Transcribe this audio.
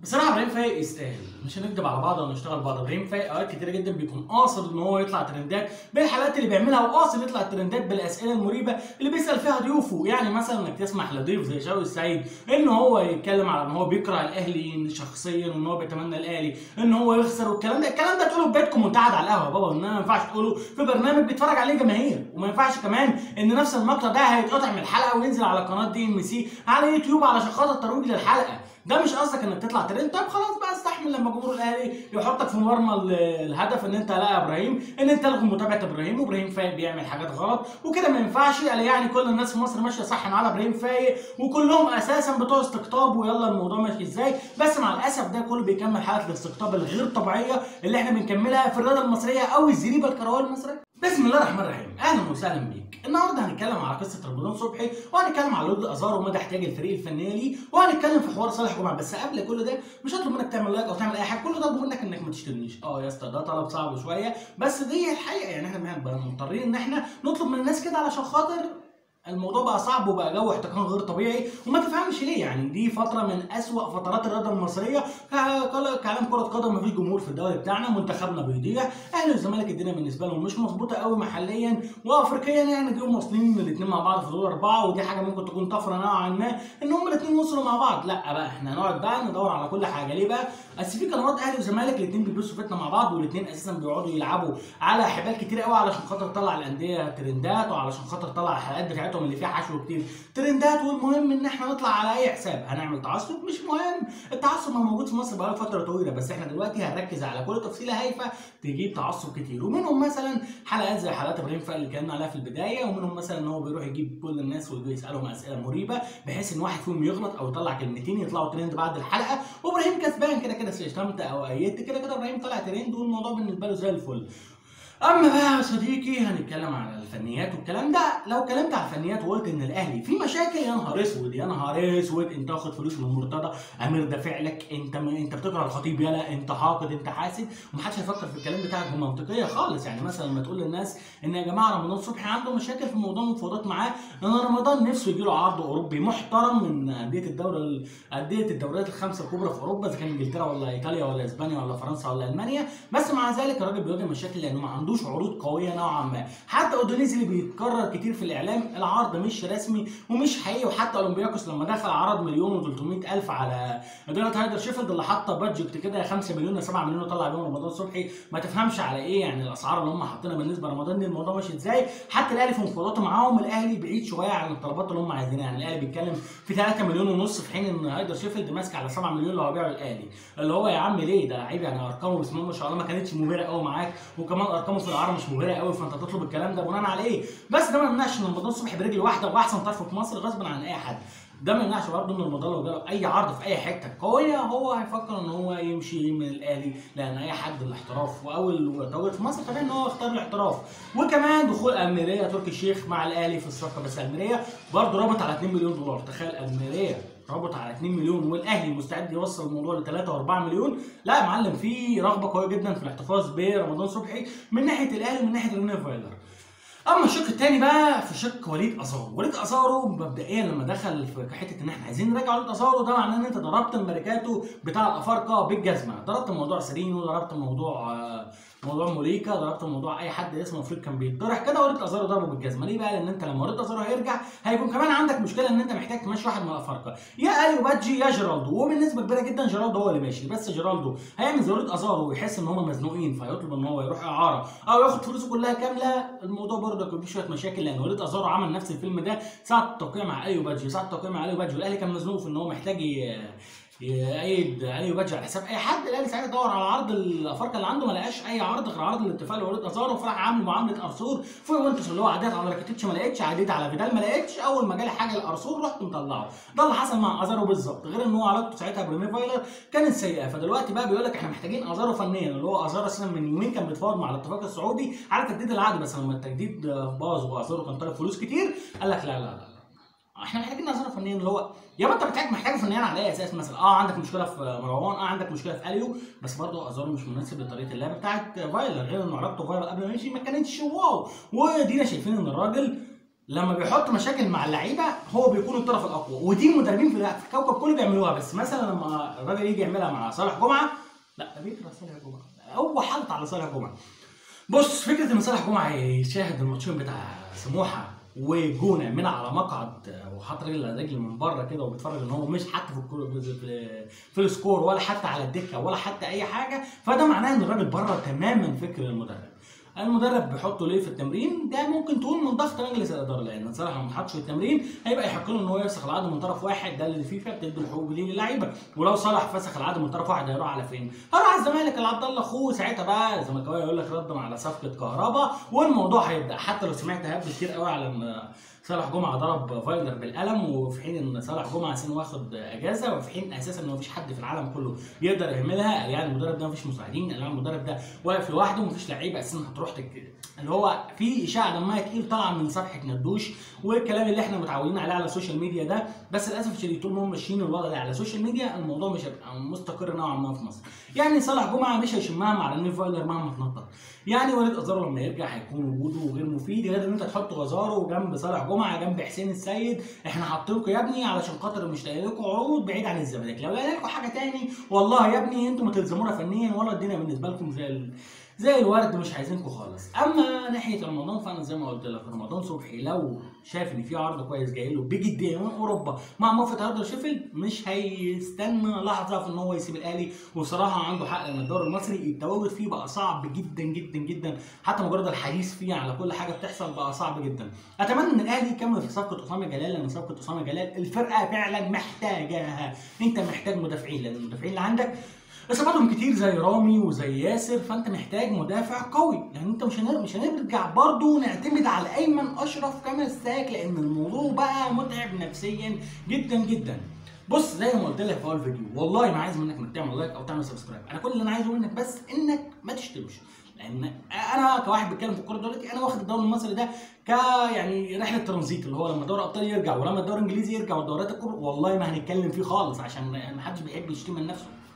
بصراحه ابراهيم فايق يستاهل مش هنكدب على بعض ولا نشتغل بعض ابراهيم فايق اوقات كتير جدا بيكون قاصد ان هو يطلع ترندات بالحلقات اللي بيعملها وقاصد يطلع ترندات بالاسئله المريبه اللي بيسال فيها ضيوفه يعني مثلا انك تسمح لضيف زي شوقي السعيد ان هو يتكلم على ان هو بيكره الاهلي شخصيا وان هو بيتمنى الاهلي ان هو يخسر والكلام ده الكلام ده تقوله في بيتكم وانت قاعد على القهوه يا بابا انما ما ينفعش تقوله في برنامج بيتفرج عليه جماهير وما ينفعش كمان ان نفس المقطع ده هيتقطع من الحلقه وينزل على قناه دي ام سي على يوتيوب علشان خاطر ترويج للحلقه ده مش قصدك انك تطلع ترند طب خلاص بقى استحمل لما جمهور الاهلي يحطك في مرمى ال- الهدف ان انت لا يا ابراهيم ان انت الغي متابعه ابراهيم وابراهيم فايق بيعمل حاجات غلط وكده ما ينفعش قال يعني كل الناس في مصر ماشيه صح على ابراهيم فايق وكلهم اساسا بتوع استقطاب ويلا الموضوع ماشي ازاي بس مع الاسف ده كله بيكمل حاله الاستقطاب الغير طبيعيه اللي احنا بنكملها في الرياضه المصريه او الزريبه الكرويه المصريه بسم الله الرحمن الرحيم اهلا وسهلا بيك النهارده هنتكلم على قصه رمضان صبحي وهنتكلم على لود ازار ومدى احتياج الفريق الفني ليه وهنتكلم في حوار صالح جمعه بس قبل كل ده مش هطلب منك تعمل لايك او تعمل اي حاجه كل ده طلب منك انك ما تشترينيش اه يا اسطى ده طلب صعب شويه بس دي الحقيقه يعني احنا بنبقى مضطرين ان احنا نطلب من الناس كده علشان خاطر الموضوع بقى صعب وبقى جو احتقان غير طبيعي وما تفهمش ليه يعني دي فتره من اسوأ فترات الرياضه المصريه ك- كل- كلام كره قدم مفيش جمهور في الدوري بتاعنا منتخبنا بيضيع اهلي والزمالك الدنيا بالنسبه لهم مش مظبوطه قوي محليا وافريقيا يعني جم واصلين الاثنين مع بعض في دور اربعه ودي حاجه ممكن تكون طفره نوعا ما ان هم الاثنين وصلوا مع بعض لا بقى احنا هنقعد بقى ندور على كل حاجه ليه بقى اصل في قنوات اهلي وزمالك الاثنين بيلبسوا فتنه مع بعض والاثنين اساسا بيقعدوا يلعبوا على حبال كتير قوي علشان خاطر تطلع الانديه ترندات وعلشان خاطر تطلع الحلقات بتاعتهم اللي فيها حشو كتير ترندات والمهم ان احنا نطلع على اي حساب هنعمل تعصب مش مهم التعصب ما موجود في مصر بقاله فتره طويله بس احنا دلوقتي هنركز على كل تفصيله هايفه تجيب تعصب كتير ومنهم مثلا حلقات زي حلقات ابراهيم فقل اللي اتكلمنا عليها في البدايه ومنهم مثلا ان هو بيروح يجيب كل الناس ويسالهم اسئله مريبه بحيث ان واحد فيهم يغلط او يطلع كلمتين يطلعوا ترند بعد الحلقه وابراهيم كسبان كده كده شتمت او ايدت كده كده ابراهيم طلع ترند والموضوع بالنسبه له زي الفل اما بقى يا صديقي هنتكلم على الفنيات والكلام ده لو اتكلمت على الفنيات وقلت ان الاهلي في مشاكل يا نهار اسود يا نهار اسود انت واخد فلوس من مرتضى امير ده فعلك انت م... انت بتكره الخطيب يلا انت حاقد انت حاسد ومحدش هيفكر في الكلام بتاعك بمنطقيه خالص يعني مثلا لما تقول للناس ان يا جماعه رمضان صبحي عنده مشاكل في موضوع المفاوضات معاه ان رمضان نفسه يجي له عرض اوروبي محترم من انديه الدوله ال- انديه الدوريات الخمسه الكبرى في اوروبا اذا كان انجلترا ولا ايطاليا ولا اسبانيا ولا فرنسا ولا المانيا بس مع ذلك الراجل بيواجه مشاكل لانه ما عندوش عروض قويه نوعا ما حتى اودونيزي اللي بيتكرر كتير في الاعلام العرض مش رسمي ومش حقيقي وحتى اولمبياكوس لما دخل عرض مليون و300 الف على اداره هايدر شيفيلد اللي حاطه بادجت كده 5 مليون ل 7 مليون وطلع بيهم رمضان صبحي ما تفهمش على ايه يعني الاسعار اللي هم حاطينها بالنسبه لرمضان دي الموضوع ماشي ازاي حتى الاهلي في مفاوضاته معاهم الاهلي بعيد شويه عن الطلبات اللي هم عايزينها يعني الاهلي بيتكلم في 3 مليون ونص في حين ان هايدر شيفيلد ماسك على 7 مليون لو هيبيعوا الاهلي اللي هو يا عم ليه ده لعيب يعني ارقامه بسم الله ما شاء الله ما كانتش مبهره قوي معاك وكمان ارقامه في العرض مش مبهره قوي فانت تطلب الكلام ده بناء على ايه بس ده ما يمنعش ان رمضان صبحي برجل واحده واحسن طرف في مصر غصب عن اي حد ده ما يمنعش برضه ان رمضان لو جاله اي عرض في اي حته قويه هو هيفكر ان هو يمشي من الاهلي لان اي حد الاحتراف واول تواجد في مصر طبيعي ان هو يختار الاحتراف وكمان دخول الميريه تركي الشيخ مع الاهلي في الصفقه بس الميريه برضه رابط على 2 مليون دولار تخيل الميريه رابط على 2 مليون والاهلي مستعد يوصل الموضوع ل 3 و4 مليون لا يا معلم في رغبه قويه جدا في الاحتفاظ برمضان صبحي من ناحيه الاهلي ومن ناحيه رينيه فايلر اما الشق الثاني بقى في شق وليد ازارو وليد ازارو مبدئيا لما دخل في حته ان احنا عايزين نرجع وليد ازارو ده معناه ان انت ضربت الماركاتو بتاع الافارقه بالجزمه ضربت موضوع سيرينو ضربت موضوع آه، موضوع موليكا ضربت موضوع اي حد اسمه افريقيا كان بيتطرح كده وليد ازارو ضربه بالجزمه ليه بقى لان انت لما وليد ازارو هيرجع هيكون كمان عندك مشكله ان انت محتاج تمشي واحد من الافارقه يا اليو بادجي يا جيرالدو وبالنسبه كبيره جدا جيرالدو هو اللي ماشي بس جيرالدو هيعمل زي وليد ازارو ويحس ان هم مزنوقين فيطلب ان هو يروح اعاره او ياخد فلوسه كلها كامله الموضوع برضه هيكون فيه شويه مشاكل لان وليد ازارو عمل نفس الفيلم ده ساعه التوقيع مع اليو بادجي ساعه التوقيع مع اليو بادجي والاهلي كان مزنوق في ان هو محتاج ي- يأيد اليو بادجي على حساب اي حد الاهلي ساعتها دور على عرض الافارقه اللي عنده ما لقاش اي عرض غير عرض الاتفاق لوليد ازارو فراح عامل معامله ارسول فوينتس اللي هو عديت على راكيتيتش ما لقيتش عديت على فيدال ما لقيتش اول ما جالي حاجه لارسول رحت مطلعه ده اللي حصل مع ازارو بالظبط غير ان هو علاقته ساعتها بريني فايلر كانت سيئه فدلوقتي بقى بيقول لك احنا محتاجين ازارو فنيا اللي هو ازارو اساسا من يومين كان بيتفاوض مع الاتفاق السعودي على تجديد العقد بس لما التجديد باظ وازارو كان طالب فلوس كتير قال لك لا لا لا احنا محتاجين نظره فنيا اللي هو يابا انت محتاج محتاجه فنيا على اي اساس مثلا اه عندك مشكله في مروان اه عندك مشكله في اليو بس برضه ازارو مش مناسب لطريقه اللعب بتاعت فايلر غير ان علاقته فايلر قبل ما يمشي ما كانتش واو ودينا شايفين ان الراجل لما بيحط مشاكل مع اللعيبه هو بيكون الطرف الاقوى ودي المدربين في في الكوكب كله بيعملوها بس مثلا لما الراجل يجي يعملها مع صالح جمعه لا ده بيكره صالح جمعه هو حاطط على صالح جمعه بص فكره ان صالح جمعه يشاهد الماتشين بتاع سموحه وجونه من على مقعد وحاطط رجل رجل من بره كده وبيتفرج ان هو مش حتى في الكوره في, في السكور ولا حتى على الدكه ولا حتى اي حاجه فده معناه ان الراجل بره تماما فكر المدرب المدرب بيحطه ليه في التمرين ده ممكن تقول من ضغط مجلس الاداره لان صراحه لو ما اتحطش في التمرين هيبقى يحق له ان هو يفسخ العقد من طرف واحد ده اللي الفيفا بتدي الحقوق دي للعيبه ولو صلاح فسخ العقد من طرف واحد هيروح على فين؟ هيروح على الزمالك العبد الله اخوه ساعتها بقى الزملكاويه يقول لك ردا على صفقه كهربا والموضوع هيبدا حتى لو سمعت هبد كتير قوي على ان صالح جمعه ضرب فايلر بالقلم وفي حين ان صالح جمعه سنه واخد اجازه وفي حين اساسا ان مفيش حد في العالم كله يقدر يعملها يعني المدرب ده مفيش مساعدين يعني المدرب ده واقف لوحده ومفيش لعيبه اساسا هتروح تك... اللي هو في اشاعه دمها تقيل طالعه من صفحه ندوش والكلام اللي احنا متعودين عليه على السوشيال ميديا ده بس للاسف الشديد طول ما هم ماشيين الوضع ده على السوشيال ميديا الموضوع مش هيبقى مستقر نوعا ما في مصر يعني صالح جمعه مش هيشمها مع رنين فايلر مهما تنطط يعني وليد ازارو لما يرجع هيكون وجوده غير مفيد غير ان انت تحط غزارو جنب صالح جمعه جنب حسين السيد احنا حاطينكم يا ابني علشان خاطر مش لاقي لكم عروض بعيد عن الزمالك لو لاقي لكم حاجه تاني والله يا ابني انتوا ما تلزمونا فنيا ولا الدنيا بالنسبه لكم زي ال... زي الورد مش عايزينكم خالص اما ناحيه رمضان فانا زي ما قلت لك رمضان صبحي لو شاف ان في عرض كويس جاي له بجديه من اوروبا مع موافقه هاردر شيفيلد مش هيستنى لحظه في ان هو يسيب الاهلي وصراحه عنده حق لان الدوري المصري التواجد فيه بقى صعب جدا جدا جدا حتى مجرد الحديث فيه على كل حاجه بتحصل بقى صعب جدا اتمنى ان الاهلي يكمل في صفقه اسامه جلال لان صفقه اسامه جلال الفرقه فعلا محتاجاها انت محتاج مدافعين لان المدافعين اللي عندك اصاباتهم كتير زي رامي وزي ياسر فانت محتاج مدافع قوي لان انت مش هنر... مش هنرجع برضه نعتمد على ايمن اشرف كمساك لان الموضوع بقى متعب نفسيا جدا جدا بص زي ما قلت لك في اول فيديو والله ما عايز منك انك تعمل لايك او تعمل سبسكرايب انا كل اللي انا عايزه منك بس انك ما تشتمش لان انا كواحد بيتكلم في الكوره دلوقتي انا واخد الدوري المصري ده ك يعني رحله ترانزيت اللي هو لما دوري ابطال يرجع ولما الدوري الانجليزي يرجع والدوريات الكبرى والله ما هنتكلم فيه خالص عشان ما حدش بيحب يشتم من نفسه